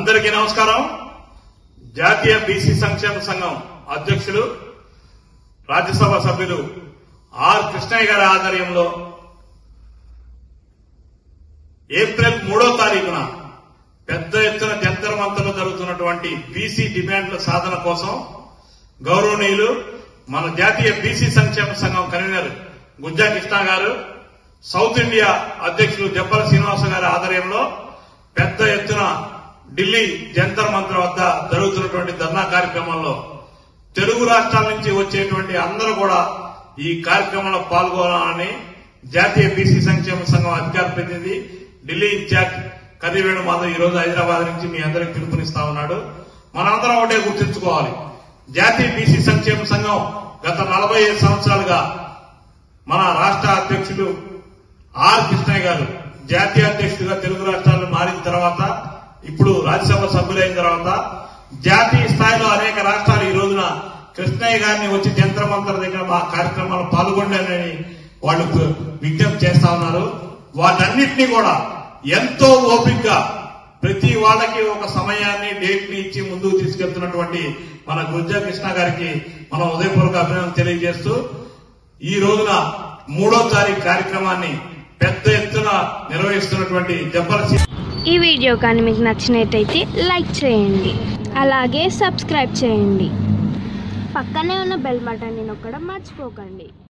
అందరికీ నమస్కారం జాతీయ బీసీ సంక్షేమ సంఘం అధ్యక్షులు రాజ్యసభ సభ్యులు ఆర్ కృష్ణయ్య గారి ఆధ్వర్యంలో ఏప్రిల్ మూడో తారీఖున పెద్ద ఎత్తున జంతర్ మంతర్లు జరుగుతున్నటువంటి బీసీ డిమాండ్ల సాధన కోసం గౌరవనీయులు మన జాతీయ బీసీ సంక్షేమ సంఘం కన్వీనర్ గుజ్జా కృష్ణ గారు సౌత్ ఇండియా అధ్యక్షులు జబ్బల శ్రీనివాస గారి ఆధ్వర్యంలో పెద్ద ఎత్తున ఢిల్లీ జంతర్ మంతర్ వద్ద జరుగుతున్నటువంటి ధర్నా కార్యక్రమంలో తెలుగు రాష్ట్రాల నుంచి వచ్చేటువంటి అందరూ కూడా ఈ కార్యక్రమంలో పాల్గొనాలని జాతీయ బీసీ సంక్షేమ సంఘం అధికార ప్రతినిధి ఢిల్లీ ఇన్ఛార్జ్ కదివేణు మాధవ్ ఈ రోజు హైదరాబాద్ నుంచి మీ అందరికి పిలుపునిస్తా ఉన్నాడు మనందరం ఒకటే గుర్తుంచుకోవాలి జాతీయ బీసీ సంక్షేమ సంఘం గత నలభై ఐదు సంవత్సరాలుగా మన రాష్ట్ర అధ్యక్షులు ఆర్ కృష్ణయ్య గారు జాతీయ అధ్యక్షుడిగా తెలుగు రాష్ట్రాలు మారిన తర్వాత ఇప్పుడు రాజ్యసభ సభ్యులైన తర్వాత జాతీయ స్థాయిలో అనేక రాష్ట్రాలు ఈ రోజున కృష్ణయ్య గారిని వచ్చి జంత్ర మంత్ర దగ్గర మా కార్యక్రమాలు పాల్గొండానని వాళ్ళు విజ్ఞప్తి చేస్తా ఉన్నారు వాటన్నిటినీ కూడా ఎంతో ఓపికగా ప్రతి వాళ్ళకి ఒక సమయాన్ని డేట్ ని ఇచ్చి ముందుకు తీసుకెళ్తున్నటువంటి మన గుజ్జా కృష్ణ గారికి మనం ఉదయపూర్వక అభినందన తెలియజేస్తూ ఈ రోజున మూడో తారీఖు కార్యక్రమాన్ని పెద్ద ఎత్తున నిర్వహిస్తున్నటువంటి జబ్బల శ్రీ- ఈ వీడియో కానీ మీకు నచ్చినట్టయితే లైక్ చేయండి అలాగే సబ్స్క్రైబ్ చేయండి పక్కనే ఉన్న బెల్ బటన్ని నొక్కడం మర్చిపోకండి